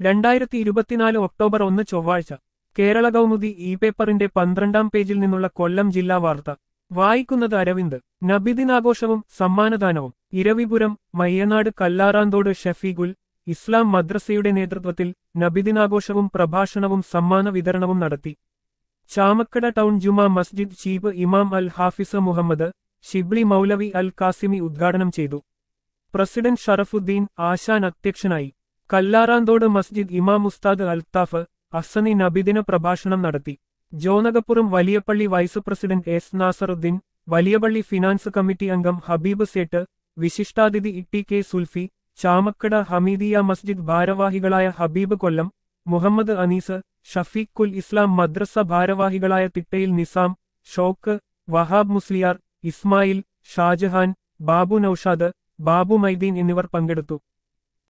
രണ്ടായിരത്തി ഇരുപത്തിനാല് ഒക്ടോബർ ഒന്ന് ചൊവ്വാഴ്ച കേരള കൗമുദി ഇ പേപ്പറിന്റെ പന്ത്രണ്ടാം പേജിൽ നിന്നുള്ള കൊല്ലം ജില്ലാ വാർത്ത വായിക്കുന്നത് അരവിന്ദ് നബിദിനാഘോഷവും സമ്മാനദാനവും ഇരവിപുരം മയ്യനാട് കല്ലാറാന്തോട് ഷഫീഖുൽ ഇസ്ലാം മദ്രസയുടെ നേതൃത്വത്തിൽ നബിദിനാഘോഷവും പ്രഭാഷണവും സമ്മാന വിതരണവും നടത്തി ചാമക്കട ടൗൺ ജുമാ മസ്ജിദ് ചീഫ് ഇമാം അൽ ഹാഫിസ മുഹമ്മദ് ഷിബ്ലി മൗലവി അൽ കാസിമി ഉദ്ഘാടനം ചെയ്തു പ്രസിഡന്റ് ഷറഫുദ്ദീൻ ആശാൻ അധ്യക്ഷനായി കല്ലാറാന്തോട് മസ്ജിദ് ഇമാം ഉസ്താദ് അൽത്താഫ് അസനി നബിദിന പ്രഭാഷണം നടത്തി Jonakappuram Valiyapally vice president S Nasaruddin Valiyapally finance committee അംഗം ഹബീബ് സേട്ട് വിശിഷ്ടാതിഥി ഇ കെ സുൽഫി ചാമക്കട ഹമീദിയ മസ്ജിദ് ഭാരവാഹികളായ ഹബീബ് കൊല്ലം മുഹമ്മദ് അനീസ് ഷഫീഖ് കുൽ ഇസ്ലാം മദ്രസ ഭാരവാഹികളായ തിട്ടയിൽ നിസാം ഷോക്ക് വഹാബ് മുസ്ലിയാർ ഇസ്മായിൽ ഷാജഹാൻ ബാബു നൌഷാദ് ബാബു മൈദീൻ എന്നിവർ പങ്കെടുത്തു